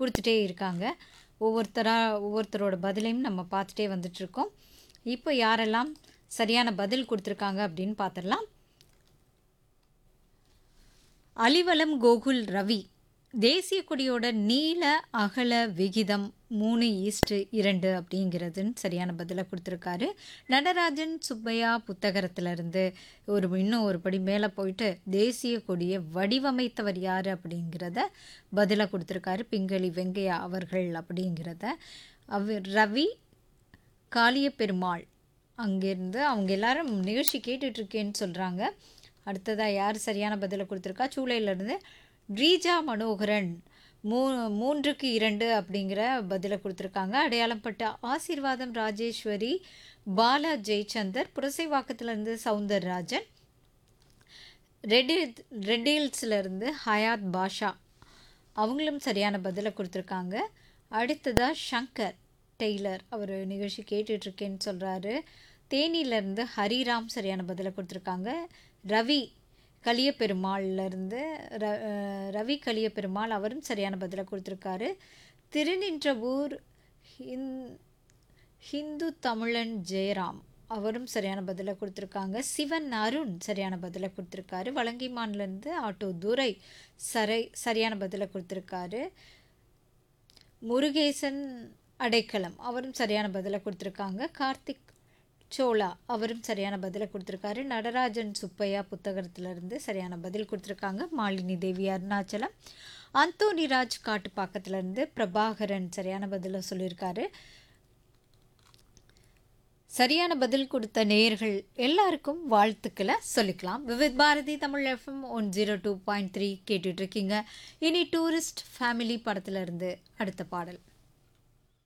கொடுத்துட்டே இருக்காங்க ஒவ்வொருத்தராக ஒவ்வொருத்தரோட பதிலையும் நம்ம பார்த்துட்டே வந்துட்ருக்கோம் இப்போ யாரெல்லாம் சரியான பதில் கொடுத்துருக்காங்க அப்படின்னு பார்த்துடலாம் அலிவலம் கோகுல் ரவி தேசிய கொடியோட நீல அகல விகிதம் மூணு ஈஸ்ட்டு இரண்டு அப்படிங்கிறதுன்னு சரியான பதிலை கொடுத்துருக்காரு நடராஜன் சுப்பையா புத்தகத்திலிருந்து ஒரு இன்னும் ஒரு படி மேலே போயிட்டு தேசிய கொடியை வடிவமைத்தவர் யார் அப்படிங்கிறத பதிலை கொடுத்துருக்காரு பிங்களி வெங்கையா அவர்கள் அப்படிங்கிறத அவர் ரவி காளிய பெருமாள் அங்கேருந்து அவங்க எல்லாரும் நிகழ்ச்சி கேட்டுட்ருக்கேன்னு சொல்கிறாங்க அடுத்ததாக யார் சரியான பதிலை கொடுத்துருக்கா சூளையிலேருந்து ரீஜா மனோகரன் மூ மூன்றுக்கு இரண்டு அப்படிங்கிற பதிலை கொடுத்துருக்காங்க அடையாளம் பட்ட ஆசீர்வாதம் ராஜேஸ்வரி பாலா ஜெயச்சந்தர் புரசைவாக்கத்துலேருந்து சவுந்தரராஜன் ரெட் ரெட் ஹில்ஸ்லேருந்து ஹயாத் பாஷா அவங்களும் சரியான பதிலை கொடுத்துருக்காங்க அடுத்ததாக ஷங்கர் டெய்லர் அவர் நிகழ்ச்சி கேட்டுட்ருக்கேன்னு சொல்கிறாரு தேனியிலேருந்து ஹரிராம் சரியான பதிலை கொடுத்துருக்காங்க ரவி கலியபெருமாள்லேருந்து ர ரவி கலியபெருமாள் அவரும் சரியான பதிலை கொடுத்துருக்காரு திருநின்றவூர் ஹிந் ஹிந்து தமிழன் ஜெயராம் அவரும் சரியான பதிலை கொடுத்துருக்காங்க சிவன் அருண் சரியான பதிலை கொடுத்துருக்காரு வலங்கிமான்லேருந்து ஆட்டோ துரை சரை சரியான பதிலை கொடுத்துருக்காரு முருகேசன் அடைக்கலம் அவரும் சரியான பதிலை கொடுத்துருக்காங்க கார்த்திக் சோலா அவரும் சரியான பதிலை கொடுத்துருக்காரு நடராஜன் சுப்பையா புத்தகத்திலிருந்து சரியான பதில் கொடுத்துருக்காங்க மாலினி தேவி அருணாச்சலம் அந்தோனிராஜ் காட்டுப்பாக்கத்துலேருந்து பிரபாகரன் சரியான பதிலை சொல்லியிருக்காரு சரியான பதில் கொடுத்த நேயர்கள் எல்லாருக்கும் வாழ்த்துக்களை சொல்லிக்கலாம் Vividh Bharati Tamil FM one zero two point three கேட்டுட்ருக்கீங்க இனி டூரிஸ்ட் ஃபேமிலி படத்துலேருந்து அடுத்த பாடல்